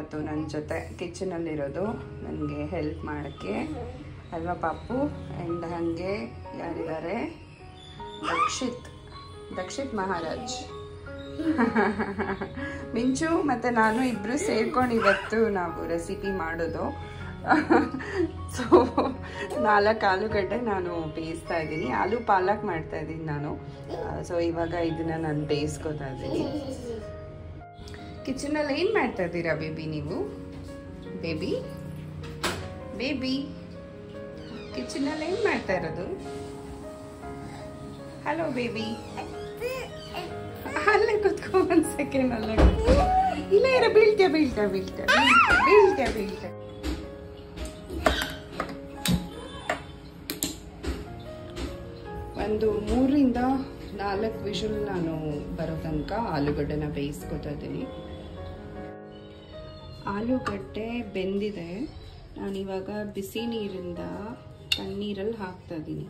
ಇವತ್ತು ನನ್ನ ಜೊತೆ ಕಿಚನಲ್ಲಿರೋದು ನನಗೆ ಹೆಲ್ಪ್ ಮಾಡೋಕ್ಕೆ ಅಲ್ವಾ ಪಾಪು ಆ್ಯಂಡ್ ಹಾಗೆ ಯಾರಿದ್ದಾರೆ ದಕ್ಷಿತ್ ದಕ್ಷಿತ್ ಮಹಾರಾಜ್ ಮಿಂಚು ಮತ್ತು ನಾನು ಇಬ್ಬರು ಸೇರ್ಕೊಂಡು ಇವತ್ತು ನಾವು ರೆಸಿಪಿ ಮಾಡೋದು ಸೊ ನಾಲ್ಕು ಆಲೂಗಡ್ಡೆ ನಾನು ಬೇಯಿಸ್ತಾ ಇದ್ದೀನಿ ಆಲೂ ಪಾಲಕ್ ಮಾಡ್ತಾ ಇದ್ದೀನಿ ನಾನು ಸೊ ಇವಾಗ ಇದನ್ನ ನಾನು ಬೇಯಿಸ್ಕೊತಾ ಇದ್ದೀನಿ ಕಿಚನಲ್ಲಿ ಏನು ಮಾಡ್ತಾ ಇದ್ದೀರಾ ಬೇಬಿ ನೀವು ಬೇಬಿ ಬೇಬಿ ಕಿಚನಲ್ಲಿ ಏನು ಮಾಡ್ತಾ ಇರೋದು ಹಲೋ ಬೇಬಿ ಅಲ್ಲೇ ಕುತ್ಕೊ ಒಂದು ಸೆಕೆಂಡ್ ಅಲ್ಲೇ ಕುತ್ಕೊ ಇಲ್ಲ ಇರ ಬೀಳ್ತೆ ಬೀಳ್ತೆ ಬೀಳ್ತೆ ಬೀಳ್ತೆ ಬೀಳ್ತೆ ಒಂದು ಮೂರರಿಂದ ನಾಲ್ಕು ವಿಷಲ್ ನಾನು ಬರೋ ತನಕ ಆಲೂಗಡ್ಡೆನ ಬೇಯಿಸ್ಕೊತಾ ಇದ್ದೀನಿ ಆಲೂಗಡ್ಡೆ ಬೆಂದಿದೆ ನಾನಿವಾಗ ಬಿಸಿ ನೀರಿಂದ ತಣ್ಣೀರಲ್ಲಿ ಹಾಕ್ತಾ ಇದ್ದೀನಿ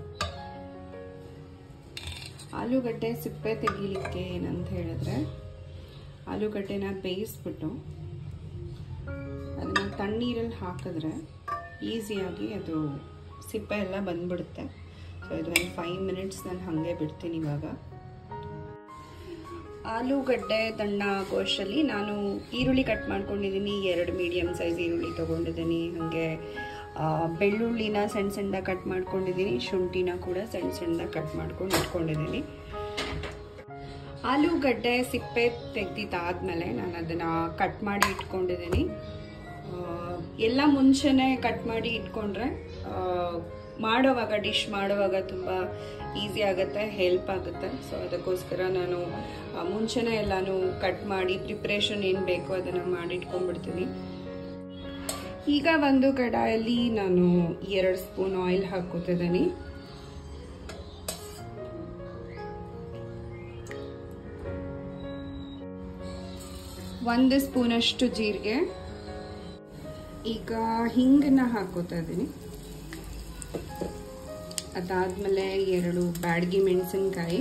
ಆಲೂಗಡ್ಡೆ ಸಿಪ್ಪೆ ತೆಗಿಲಿಕ್ಕೆ ಏನಂತ ಹೇಳಿದ್ರೆ ಆಲೂಗಡ್ಡೆನ ಬೇಯಿಸ್ಬಿಟ್ಟು ಅದನ್ನು ತಣ್ಣೀರಲ್ಲಿ ಹಾಕಿದ್ರೆ ಈಸಿಯಾಗಿ ಅದು ಸಿಪ್ಪೆ ಎಲ್ಲ ಬಂದ್ಬಿಡುತ್ತೆ ಸೊ ಇದು ಒಂದು ಫೈವ್ ಮಿನಿಟ್ಸ್ ನಾನು ಹಾಗೆ ಬಿಡ್ತೀನಿ ಇವಾಗ ಆಲೂಗಡ್ಡೆ ತಣ್ಣ ಆಗೋಷ್ಟರಲ್ಲಿ ನಾನು ಈರುಳ್ಳಿ ಕಟ್ ಮಾಡ್ಕೊಂಡಿದ್ದೀನಿ ಎರಡು ಮೀಡಿಯಮ್ ಸೈಜ್ ಈರುಳ್ಳಿ ತೊಗೊಂಡಿದ್ದೀನಿ ಹಾಗೆ ಬೆಳ್ಳುಳ್ಳಿನ ಸಣ್ಣ ಸಣ್ಣದಾಗಿ ಕಟ್ ಮಾಡ್ಕೊಂಡಿದ್ದೀನಿ ಶುಂಠಿನ ಕೂಡ ಸಣ್ಣ ಸಣ್ಣದಾಗಿ ಕಟ್ ಮಾಡ್ಕೊಂಡು ಇಟ್ಕೊಂಡಿದ್ದೀನಿ ಆಲೂಗಡ್ಡೆ ಸಿಪ್ಪೆ ತೆಗ್ದಿದ್ದಾದ್ಮೇಲೆ ನಾನು ಅದನ್ನು ಕಟ್ ಮಾಡಿ ಇಟ್ಕೊಂಡಿದ್ದೀನಿ ಎಲ್ಲ ಮುಂಚೆನೇ ಕಟ್ ಮಾಡಿ ಇಟ್ಕೊಂಡ್ರೆ ಮಾಡೋವಾಗ ಡಿಶ್ ಮಾಡುವಾಗ ತುಂಬ ಈಸಿ ಆಗುತ್ತೆ ಹೆಲ್ಪ್ ಆಗುತ್ತೆ ಸೊ ಅದಕ್ಕೋಸ್ಕರ ನಾನು ಮುಂಚೆನೇ ಎಲ್ಲಾನು ಕಟ್ ಮಾಡಿ ಪ್ರಿಪ್ರೇಷನ್ ಏನು ಬೇಕೋ ಅದನ್ನು ಮಾಡಿ ಇಟ್ಕೊಂಡ್ಬಿಡ್ತೀನಿ ಈಗ ಒಂದು ಕಡಾಯಲ್ಲಿ ನಾನು ಎರಡು ಸ್ಪೂನ್ ಆಯಿಲ್ ಹಾಕೋತಿದ್ದೀನಿ ಒಂದು ಸ್ಪೂನಷ್ಟು ಜೀರಿಗೆ ಈಗ ಹಿಂಗನ್ನ ಹಾಕೋತಾ ಇದ್ದೀನಿ ಅದಾದಮೇಲೆ ಎರಡು ಬ್ಯಾಡಗಿ ಮೆಣಸಿನ್ಕಾಯಿ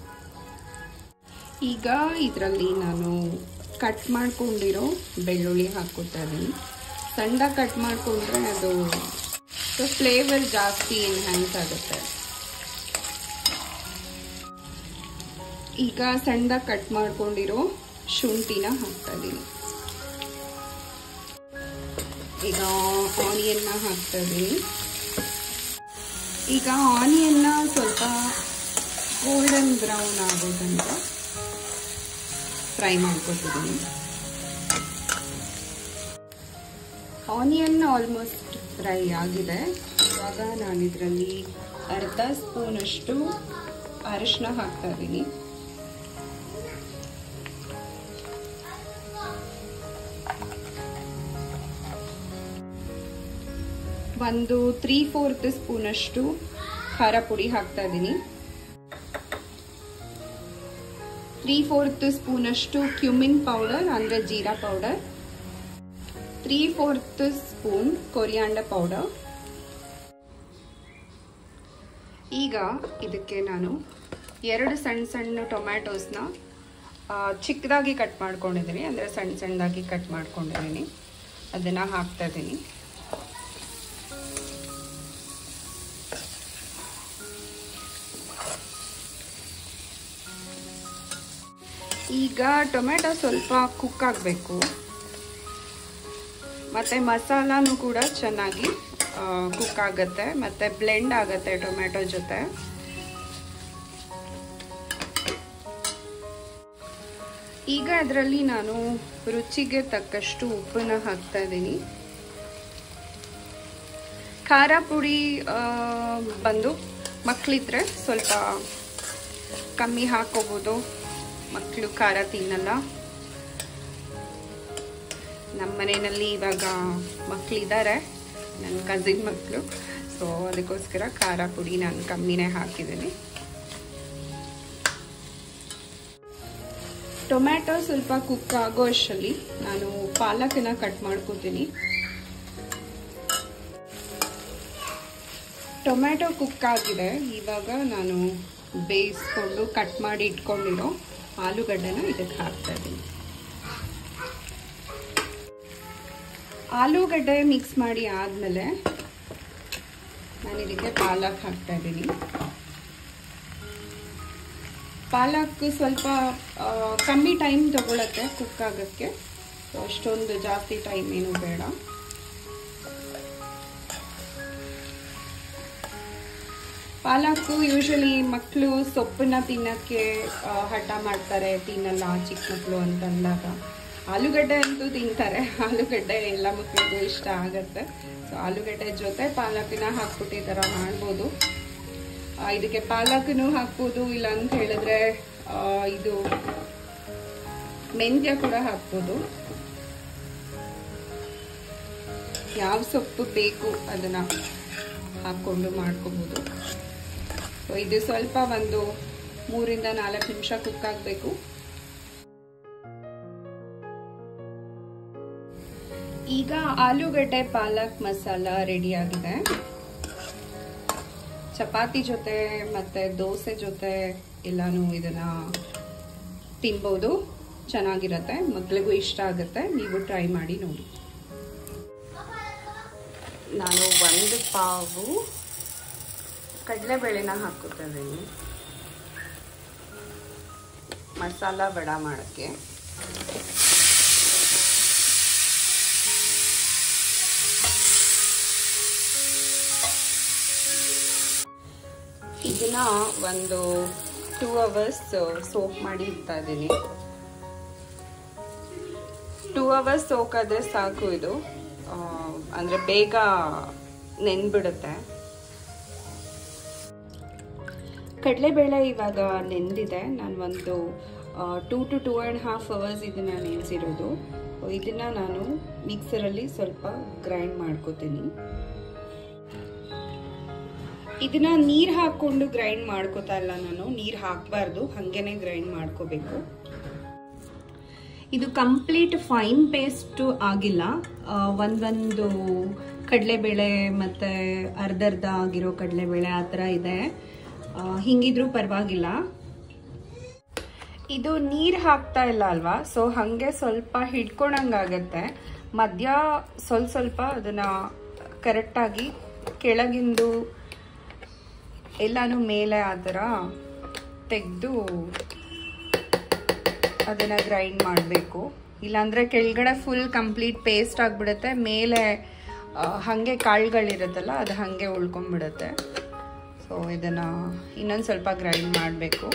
ಈಗ ಇದರಲ್ಲಿ ನಾನು ಕಟ್ ಮಾಡ್ಕೊಂಡಿರೋ ಬೆಳ್ಳುಳ್ಳಿ ಹಾಕೋತಾ ಇದ್ದೀನಿ ಸಣ್ಣದಾಗಿ ಕಟ್ ಮಾಡಿಕೊಂಡ್ರೆ ಅದು ಫ್ಲೇವರ್ ಜಾಸ್ತಿ ಎನ್ಹ್ಯಾನ್ಸ್ ಆಗುತ್ತೆ ಈಗ ಸಣ್ಣದಾಗಿ ಕಟ್ ಮಾಡ್ಕೊಂಡಿರೋ ಶುಂಠಿನ ಹಾಕ್ತಾ ಇದ್ದೀನಿ ಈಗ ಆನಿಯನ್ನ ಹಾಕ್ತಾ ಇದ್ದೀನಿ ಈಗ ಆನಿಯನ್ನ ಸ್ವಲ್ಪ ಗೋಲ್ಡನ್ ಬ್ರೌನ್ ಆಗೋ ತನಕ ಫ್ರೈ ಮಾಡ್ಕೊತಿದ್ದೀನಿ ಆನಿಯನ್ ಆಲ್ಮೋಸ್ಟ್ ಫ್ರೈ ಆಗಿದೆ ಇವಾಗ ನಾನು ಇದರಲ್ಲಿ ಅರ್ಧ ಸ್ಪೂನಷ್ಟು ಅರಿಶಿನ ಹಾಕ್ತಾ ಇದ್ದೀನಿ ಒಂದು ತ್ರೀ ಫೋರ್ತ್ ಸ್ಪೂನಷ್ಟು ಖಾರ ಪುಡಿ ಹಾಕ್ತಾ ಇದ್ದೀನಿ ತ್ರೀ ಫೋರ್ತ್ ಸ್ಪೂನಷ್ಟು ಕ್ಯುಮಿನ್ ಪೌಡರ್ ಅಂದರೆ ಜೀರಾ powder three fourth spoon coriander powder ಈಗ ಇದಕ್ಕೆ ನಾನು ಎರಡು ಸಣ್ಣ ಸಣ್ಣ ಟೊಮ್ಯಾಟೋಸ್ನ ಚಿಕ್ಕದಾಗಿ ಕಟ್ ಮಾಡ್ಕೊಂಡಿದ್ದೀನಿ ಅಂದರೆ ಸಣ್ಣ ಸಣ್ಣದಾಗಿ ಕಟ್ ಮಾಡ್ಕೊಂಡಿದ್ದೀನಿ ಅದನ್ನು ಹಾಕ್ತಾ ಇದ್ದೀನಿ ಈಗ ಟೊಮೆಟೊ ಸ್ವಲ್ಪ ಕುಕ್ ಆಗಬೇಕು ಮತ್ತು ಮಸಾಲಾನು ಕೂಡ ಚೆನ್ನಾಗಿ ಕುಕ್ ಆಗುತ್ತೆ ಮತ್ತು ಬ್ಲೆಂಡ್ ಆಗುತ್ತೆ ಟೊಮೆಟೊ ಜೊತೆ ಈಗ ಅದರಲ್ಲಿ ನಾನು ರುಚಿಗೆ ತಕ್ಕಷ್ಟು ಉಪ್ಪನ್ನ ಹಾಕ್ತಾ ಇದ್ದೀನಿ ಖಾರ ಪುಡಿ ಬಂದು ಮಕ್ಕಳಿದ್ರೆ ಸ್ವಲ್ಪ ಕಮ್ಮಿ ಹಾಕೋಬೋದು ಮಕ್ಕಳು ಖಾರ ತಿನ್ನಲ್ಲ ನಮ್ಮ ಮನೆಯಲ್ಲಿ ಇವಾಗ ಮಕ್ಕಳಿದ್ದಾರೆ ನನ್ನ ಕಸಿನ್ ಮಕ್ಕಳು ಸೊ ಅದಕ್ಕೋಸ್ಕರ ಖಾರ ಪುಡಿ ನಾನು ಕಮ್ಮಿನೇ ಹಾಕಿದ್ದೀನಿ ಟೊಮ್ಯಾಟೊ ಸ್ವಲ್ಪ ಕುಕ್ ಆಗೋ ಅಷ್ಟರಲ್ಲಿ ನಾನು ಪಾಲಕನ್ನ ಕಟ್ ಮಾಡ್ಕೋತೀನಿ ಟೊಮ್ಯಾಟೊ ಕುಕ್ ಆಗಿದೆ ಇವಾಗ ನಾನು ಬೇಯಿಸ್ಕೊಂಡು ಕಟ್ ಮಾಡಿ ಇಟ್ಕೊಂಡಿರೋ ಆಲೂಗಡ್ಡೆನ ಇದಕ್ಕೆ ಹಾಕ್ತಾ ಇದ್ದೀನಿ ಆಲೂಗಡ್ಡೆ ಮಿಕ್ಸ್ ಮಾಡಿ ಆದಮೇಲೆ ನಾನು ಇದಕ್ಕೆ ಪಾಲಕ್ ಹಾಕ್ತಾ ಇದ್ದೀನಿ ಪಾಲಕ್ ಸ್ವಲ್ಪ ಆ, ಕಮ್ಮಿ ಟೈಮ್ ತಗೊಳತ್ತೆ ಕುಕ್ ಆಗೋಕ್ಕೆ ಸೊ ಅಷ್ಟೊಂದು ಜಾಸ್ತಿ ಟೈಮ್ ಏನು ಬೇಡ ಪಾಲಕ್ಕು ಯೂಶಲಿ ಮಕ್ಕಳು ಸೊಪ್ಪನ್ನ ತಿನ್ನಕ್ಕೆ ಆ, ಹಠ ಮಾಡ್ತಾರೆ ತಿನ್ನಲ್ಲ ಚಿಕ್ಕ ಮಕ್ಕಳು ಅಂತಂದಾಗ ಆಲೂಗಡ್ಡೆ ಅಂತೂ ತಿಂತಾರೆ ಆಲೂಗಡ್ಡೆ ಎಲ್ಲ ಮಕ್ಕಳಿಗೂ ಇಷ್ಟ ಆಗತ್ತೆ ಸೊ ಆಲೂಗಡ್ಡೆ ಜೊತೆ ಪಾಲಕನ್ನ ಹಾಕ್ಬಿಟ್ಟು ಈ ಥರ ಮಾಡ್ಬೋದು ಆ, ಇದಕ್ಕೆ ಪಾಲಕನು ಹಾಕ್ಬೋದು ಇಲ್ಲ ಅಂತ ಹೇಳಿದ್ರೆ ಆ, ಇದು ಮೆಂತ್ಯ ಕೂಡ ಹಾಕ್ಬೋದು ಯಾವ ಸೊಪ್ಪು ಬೇಕು ಅದನ್ನ ಹಾಕ್ಕೊಂಡು ಮಾಡ್ಕೋಬೋದು ಸೊ ಇದು ಸ್ವಲ್ಪ ಒಂದು ಮೂರಿಂದ ನಾಲ್ಕು ನಿಮಿಷ ಕುಕ್ ಆಗಬೇಕು ಈಗ ಆಲೂಗಡ್ಡೆ ಪಾಲಕ್ ಮಸಾಲ ರೆಡಿ ಆಗಿದೆ ಚಪಾತಿ ಜೊತೆ ಮತ್ತೆ ದೋಸೆ ಜೊತೆ ಎಲ್ಲಾನು ಇದನ್ನ ತಿನ್ಬೋದು ಚೆನ್ನಾಗಿರತ್ತೆ ಮಕ್ಳಿಗೂ ಇಷ್ಟ ಆಗುತ್ತೆ ನೀವು ಟ್ರೈ ಮಾಡಿ ನೋಡಿ ನಾನು ಒಂದು ಪಾವು ಕಡಲೆಬೇಳೆನ ಹಾಕುತ್ತಾ ಇದ್ದೀನಿ ಮಸಾಲ ವಡ ಮಾಡೋಕ್ಕೆ ಇದನ್ನ ಒಂದು ಟೂ ಅವರ್ಸ್ ಸೋಪ್ ಮಾಡಿ ಇಡ್ತಾ ಇದ್ದೀನಿ ಟೂ ಅವರ್ಸ್ ಸೋಕಾದ್ರೆ ಸಾಕು ಇದು ಆ, ಅಂದ್ರೆ ಬೇಗ ನೆನ್ಬಿಡುತ್ತೆ ಕಡಲೆಬೇಳೆ ಇವಾಗ ನೆಂದಿದೆ ನಾನು ಒಂದು two to two and half hours ಇದನ್ನ ನೆನೆಸಿರೋದು ಇದನ್ನ ನಾನು ಮಿಕ್ಸರಲ್ಲಿ ಸ್ವಲ್ಪ ಗ್ರೈಂಡ್ ಮಾಡ್ಕೋತೀನಿ ಇದನ್ನ ನೀರು ಹಾಕೊಂಡು ಗ್ರೈಂಡ್ ಮಾಡ್ಕೋತಾ ಇಲ್ಲ ನಾನು ನೀರು ಹಾಕಬಾರ್ದು ಹಾಗೇನೆ ಗ್ರೈಂಡ್ ಮಾಡ್ಕೋಬೇಕು ಇದು ಕಂಪ್ಲೀಟ್ ಫೈನ್ ಪೇಸ್ಟ್ ಆಗಿಲ್ಲ ಆ, ಒಂದೊಂದು ಕಡಲೆಬೇಳೆ ಮತ್ತೆ ಅರ್ಧರ್ಧ ಆಗಿರೋ ಕಡಲೆಬೇಳೆ ಆ ಥರ ಇದೆ ಆ, ಹಿಂಗಿದ್ರೂ ಪರವಾಗಿಲ್ಲ ಇದು ನೀರು ಹಾಕ್ತಾ ಇಲ್ಲ ಅಲ್ವಾ ಸೊ ಹಾಗೆ ಸ್ವಲ್ಪ ಹಿಡ್ಕೊಳಂಗಾಗತ್ತೆ ಮಧ್ಯ ಸ್ವಲ್ಪ ಸ್ವಲ್ಪ ಅದನ್ನ ಕರೆಕ್ಟಾಗಿ ಕೆಳಗಿಂದು ಎಲ್ಲಾನು ಮೇಲೆ ಆ ಥರ ತೆಗೆದು ಅದನ್ನು ಗ್ರೈಂಡ್ ಮಾಡಬೇಕು ಇಲ್ಲಾಂದರೆ ಕೆಳಗಡೆ ಫುಲ್ ಕಂಪ್ಲೀಟ್ ಪೇಸ್ಟ್ ಆಗಿಬಿಡುತ್ತೆ ಮೇಲೆ ಆ, ಹಾಗೆ ಕಾಳುಗಳಿರುತ್ತಲ್ಲ ಅದು ಹಾಗೆ ಉಳ್ಕೊಂಡ್ಬಿಡುತ್ತೆ ಸೊ ಇದನ್ನು ಇನ್ನೊಂದು ಸ್ವಲ್ಪ ಗ್ರೈಂಡ್ ಮಾಡಬೇಕು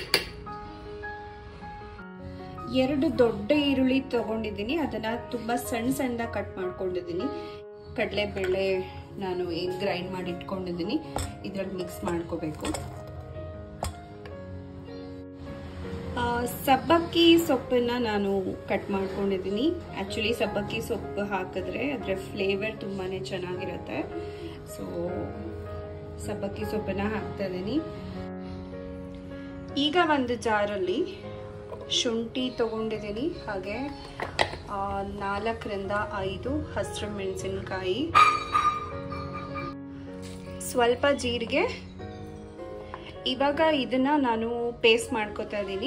ಎರಡು ದೊಡ್ಡ ಈರುಳ್ಳಿ ತಗೊಂಡಿದ್ದೀನಿ ಅದನ್ನು ತುಂಬ ಸಣ್ಣ ಸಣ್ಣದಾಗಿ ಕಟ್ ಮಾಡ್ಕೊಂಡಿದ್ದೀನಿ ಕಡಲೆಬೇಳೆ ನಾನು ಏನು ಗ್ರೈಂಡ್ ಮಾಡಿ ಇಟ್ಕೊಂಡಿದ್ದೀನಿ ಇದ್ರಲ್ಲಿ ಮಿಕ್ಸ್ ಮಾಡ್ಕೋಬೇಕು ಆ, ಸಬ್ಬಕ್ಕಿ ಸೊಪ್ಪನ್ನ ನಾನು ಕಟ್ ಮಾಡ್ಕೊಂಡಿದ್ದೀನಿ ಆ್ಯಕ್ಚುಲಿ ಸಬ್ಬಕ್ಕಿ ಸೊಪ್ಪು ಹಾಕಿದ್ರೆ ಅದರ ಫ್ಲೇವರ್ ತುಂಬಾ ಚೆನ್ನಾಗಿರುತ್ತೆ ಸೊ ಸಬ್ಬಕ್ಕಿ ಸೊಪ್ಪನ್ನ ಹಾಕ್ತಾ ಇದ್ದೀನಿ ಈಗ ಒಂದು ಜಾರಲ್ಲಿ ಶುಂಠಿ ತಗೊಂಡಿದ್ದೀನಿ ಹಾಗೆ ಆ, ನಾಲ್ಕರಿಂದ ಐದು ಹಸಿರು ಮೆಣಸಿನ್ಕಾಯಿ ಸ್ವಲ್ಪ ಜೀರಿಗೆ ಇವಾಗ ಇದನ್ನ ನಾನು ಪೇಸ್ಟ್ ಮಾಡ್ಕೋತಾ ಇದ್ದೀನಿ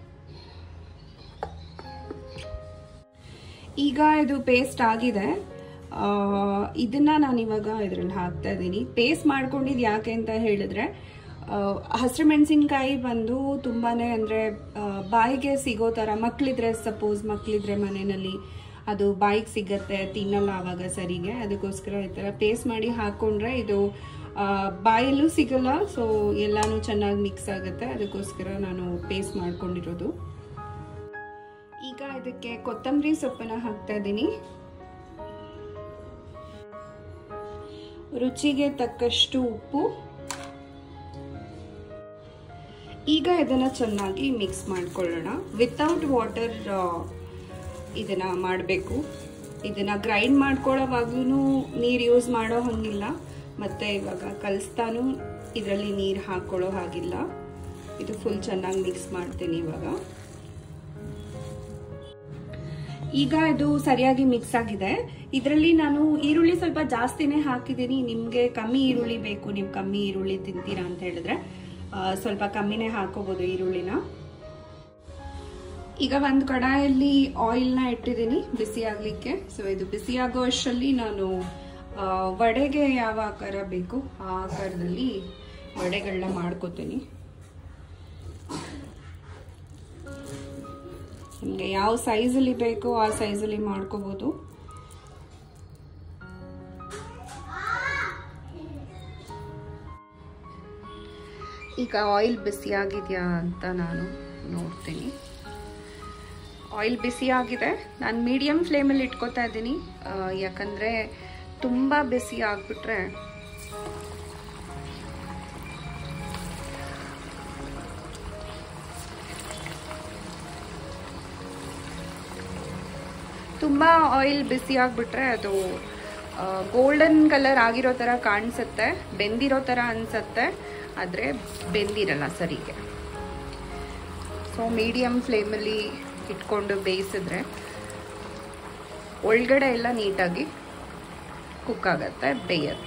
ಈಗ ಇದು ಪೇಸ್ಟ್ ಆಗಿದೆ ಆ, ಇದನ್ನ ನಾನು ಇವಾಗ ಇದರಲ್ಲಿ ಹಾಕ್ತಾ ಇದ್ದೀನಿ ಪೇಸ್ಟ್ ಮಾಡ್ಕೊಂಡಿದ್ದು ಯಾಕೆ ಅಂತ ಹೇಳಿದ್ರೆ ಹಸಿರು ಮೆಣಸಿನ್ಕಾಯಿ ಬಂದು ತುಂಬಾನೇ ಅಂದ್ರೆ ಆ, ಬಾಯಿಗೆ ಸಿಗೋ ಥರ ಮಕ್ಳಿದ್ರೆ ಸಪೋಸ್ ಮಕ್ಳಿದ್ರೆ ಮನೆಯಲ್ಲಿ ಅದು ಬಾಯಿಗೆ ಸಿಗತ್ತೆ ತಿನ್ನಲ್ಲ ಆವಾಗ ಸರಿಗೆ ಅದಕ್ಕೋಸ್ಕರ ಈ ಥರ ಪೇಸ್ಟ್ ಮಾಡಿ ಹಾಕೊಂಡ್ರೆ ಇದು ಆ, ಬಾಯಲ್ಲೂ ಸಿಗಲ್ಲ ಸೊ ಎಲ್ಲಾನು ಚೆನ್ನಾಗಿ ಮಿಕ್ಸ್ ಆಗುತ್ತೆ ಅದಕ್ಕೋಸ್ಕರ ನಾನು ಪೇಸ್ಟ್ ಮಾಡ್ಕೊಂಡಿರೋದು ಈಗ ಇದಕ್ಕೆ ಕೊತ್ತಂಬರಿ ಸೊಪ್ಪನ್ನ ಹಾಕ್ತಾ ಇದ್ದೀನಿ ರುಚಿಗೆ ತಕ್ಕಷ್ಟು ಉಪ್ಪು ಈಗ ಇದನ್ನ ಚೆನ್ನಾಗಿ ಮಿಕ್ಸ್ ಮಾಡ್ಕೊಳ್ಳೋಣ ವಿತೌಟ್ ವಾಟರ್ ಇದನ್ನ ಮಾಡಬೇಕು ಇದನ್ನ ಗ್ರೈಂಡ್ ಮಾಡ್ಕೊಳ್ಳೋವಾಗ್ಲೂ ನೀರು ಯೂಸ್ ಮಾಡೋ ಹಂಗಿಲ್ಲ ಮತ್ತೆ ಇವಾಗ ಕಲಿಸ್ತಾನು ಇದರಲ್ಲಿ ನೀರು ಹಾಕೊಳ್ಳೋ ಹಾಗಿಲ್ಲ ಇದು ಫುಲ್ ಚೆನ್ನಾಗಿ ಮಿಕ್ಸ್ ಮಾಡ್ತೀನಿ ಇವಾಗ ಈಗ ಇದು ಸರಿಯಾಗಿ ಮಿಕ್ಸ್ ಆಗಿದೆ ಇದರಲ್ಲಿ ನಾನು ಈರುಳ್ಳಿ ಸ್ವಲ್ಪ ಜಾಸ್ತಿನೇ ಹಾಕಿದ್ದೀನಿ ನಿಮಗೆ ಕಮ್ಮಿ ಈರುಳ್ಳಿ ಬೇಕು ನೀವು ಕಮ್ಮಿ ಈರುಳ್ಳಿ ತಿಂತೀರಾ ಅಂತ ಹೇಳಿದ್ರೆ ಆ, ಸ್ವಲ್ಪ ಕಮ್ಮಿನೇ ಹಾಕೋಬಹುದು ಈರುಳ್ಳಿನ ಈಗ ಒಂದು ಕಡಾಯಲ್ಲಿ ಆಯಿಲ್ನ ಇಟ್ಟಿದ್ದೀನಿ ಬಿಸಿ ಆಗಲಿಕ್ಕೆ ಸೊ ಇದು ಬಿಸಿ ಆಗೋ ಅಷ್ಟರಲ್ಲಿ ನಾನು ಆ, ವಡೆಗೆ ಯಾವ ಆಕಾರ ಬೇಕು ಆ ಆಕಾರದಲ್ಲಿ ವಡೆಗಳನ್ನ ಮಾಡ್ಕೋತೀನಿ ನಿಮಗೆ ಯಾವ ಸೈಜಲ್ಲಿ ಬೇಕೋ ಆ ಸೈಜಲ್ಲಿ ಮಾಡ್ಕೋಬೋದು ಈಗ ಆಯಿಲ್ ಬಿಸಿ ಆಗಿದೆಯಾ ಅಂತ ನಾನು ನೋಡ್ತೀನಿ ಆಯಿಲ್ ಬಿಸಿ ಆಗಿದೆ ನಾನು ಮೀಡಿಯಮ್ ಫ್ಲೇಮಲ್ಲಿ ಇಟ್ಕೋತಾ ಇದ್ದೀನಿ ಆ, ಯಾಕಂದರೆ ತುಂಬ ಬಿಸಿ ಆಗಿಬಿಟ್ರೆ ತುಂಬ ಆಯಿಲ್ ಬಿಸಿ ಆಗಿಬಿಟ್ರೆ ಅದು ಗೋಲ್ಡನ್ ಕಲರ್ ಆಗಿರೋ ಥರ ಕಾಣಿಸುತ್ತೆ ಬೆಂದಿರೋ ಥರ ಅನಿಸುತ್ತೆ ಆದರೆ ಬೆಂದಿರಲ್ಲ ಸರಿಗೆ ಸೊ ಮೀಡಿಯಮ್ ಫ್ಲೇಮಲ್ಲಿ ಇಟ್ಕೊಂಡು ಬೇಯಿಸಿದ್ರೆ ಒಳಗಡೆ ಎಲ್ಲ ನೀಟಾಗಿ ಕುಕ್ ಆಗತ್ತೆ ಬೇಯತ್ತೆ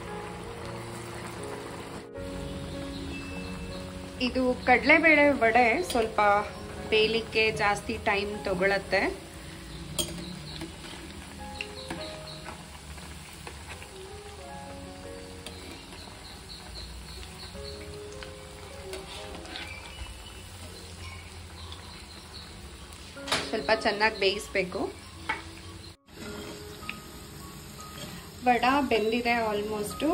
ಇದು ಕಡಲೆಬೇಳೆ ವಡೆ ಸ್ವಲ್ಪ ಬೇಯಲಿಕ್ಕೆ ಜಾಸ್ತಿ ಟೈಮ್ ತಗೊಳತ್ತೆ ಸ್ವಲ್ಪ ಚೆನ್ನಾಗಿ ಬೇಯಿಸ್ಬೇಕು ವಡ ಬೆಂದಿದೆ ಆಲ್ಮೋಸ್ಟು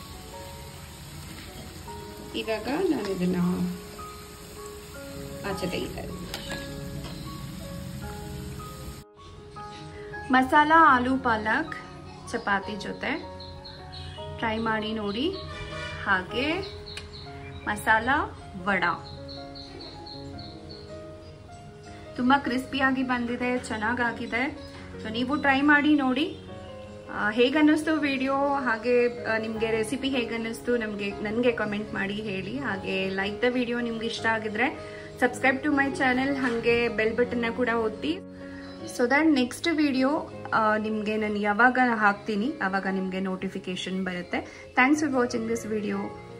ಇವಾಗ ನಾನು ಇದನ್ನ ಆಚೆ ತೆಗಿತಾ ಇದ್ದೀನಿ ಮಸಾಲ ಆಲೂ ಪಾಲಕ್ ಚಪಾತಿ ಜೊತೆ ಟ್ರೈ ಮಾಡಿ ನೋಡಿ ಹಾಗೆ ಮಸಾಲ ವಡ ತುಂಬ ಕ್ರಿಸ್ಪಿಯಾಗಿ ಬಂದಿದೆ ಚೆನ್ನಾಗಾಗಿದೆ ಸೊ ನೀವು ಟ್ರೈ ಮಾಡಿ ನೋಡಿ ಹೇಗನ್ನಿಸ್ತು ವಿಡಿಯೋ ಹಾಗೆ ನಿಮಗೆ ರೆಸಿಪಿ ಹೇಗನ್ನಿಸ್ತು ನಮಗೆ ನನಗೆ ಕಮೆಂಟ್ ಮಾಡಿ ಹೇಳಿ ಹಾಗೆ ಲೈಕ್ ದ ವಿಡಿಯೋ ನಿಮ್ಗೆ ಇಷ್ಟ ಆಗಿದ್ರೆ ಸಬ್ಸ್ಕ್ರೈಬ್ ಟು ಮೈ ಚಾನೆಲ್ ಹಾಗೆ ಬೆಲ್ ಬಟನ್ನ ಕೂಡ ಒತ್ತಿ ಸೊ ದ್ಯಾಟ್ ನೆಕ್ಸ್ಟ್ ವಿಡಿಯೋ ನಿಮಗೆ ನಾನು ಯಾವಾಗ ಹಾಕ್ತೀನಿ ಆವಾಗ ನಿಮಗೆ ನೋಟಿಫಿಕೇಶನ್ ಬರುತ್ತೆ thanks for watching this video